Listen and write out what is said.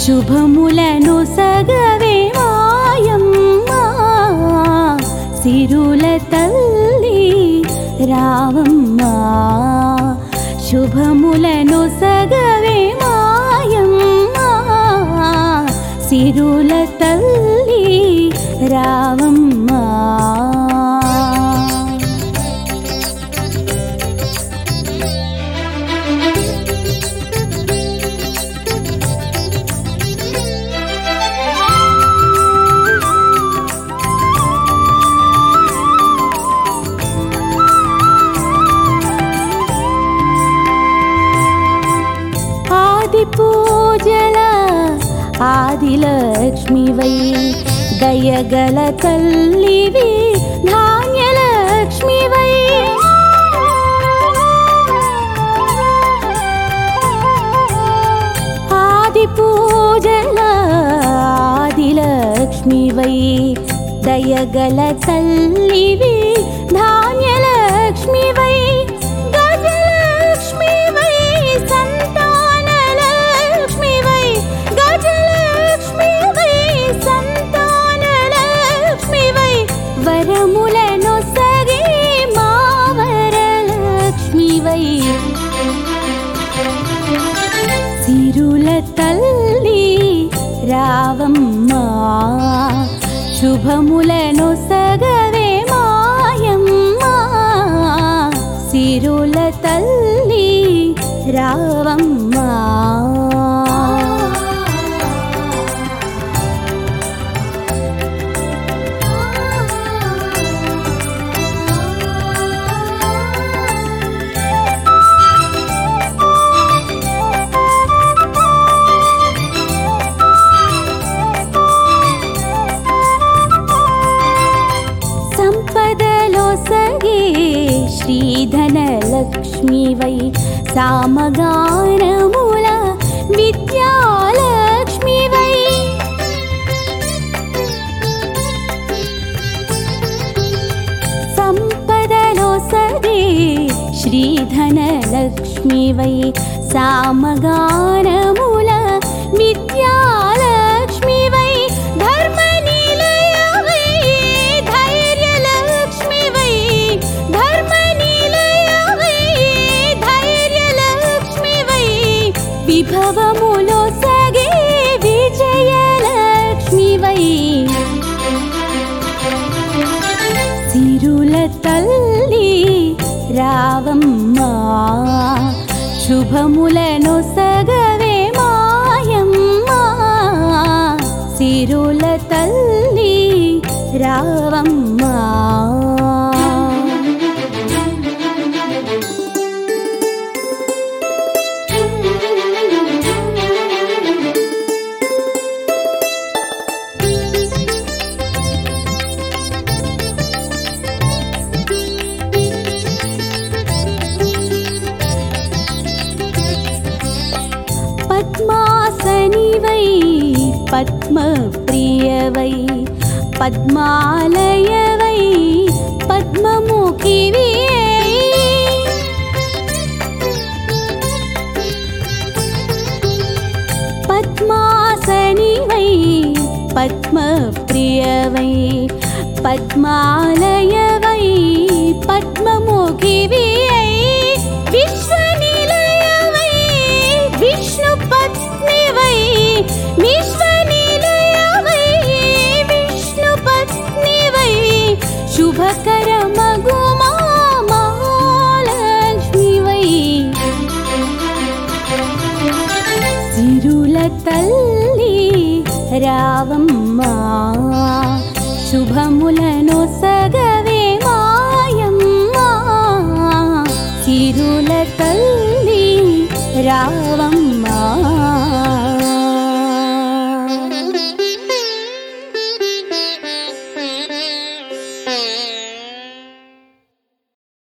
శుభములను సగవే మాయమ్మా సిరుల తల్లి రావమ్మా శుభములను సగవే మాయమ్మా సిరుల తల్లి రావమ్మా ఆది పూజల ఆదిలక్ష్మివై దయగల తల్లివి ధాన్యలక్ష్మివై ఆది పూజల ఆదిలక్ష్మివై దయగల తల్లివి ధాన్యలక్ష్మివై గజలక్ష్మివై సంతానలక్ష్మివై గజలక్ష్మివై సంతానలక్ష్మివై వరములను సగే మా వరలక్ష్మివై సిరుల తల్లి రావమ్మా శుభములను సగవే మాయమ్మా సిరుల తల్లి రావమ్మా సంపదలో సగే శ్రీధనలక్ష్మివై సామగానముల విద్యాలక్ష్మివై సంపదలో సగే శ్రీధనలక్ష్మివై సామగానముల విద్యాలక్ష్మివై ధర్మనిలయవై ధైర్యలక్ష్మివై ధర్మనిలయవై ధైర్యలక్ష్మివై విభవములో సగే విజయలక్ష్మివై సిరుల తల్లి రావమ్మా శుభములను సగవే మాయమ్మా సిరుల తల్లి రావమ్మా పద్మాసనివై పద్మప్రియవై పద్మాలయవై పద్మముఖివి పద్మాసనివై పద్మప్రియవై పద్మాలయవై పద్మముఖివి విశ్వనిలయవై విష్ణు పత్నివై విశ్వనిలయవై విష్ణు పత్నివై శుభకర మగుమా మహాలక్ష్మివై సిరుల తల్లి రావమ్మా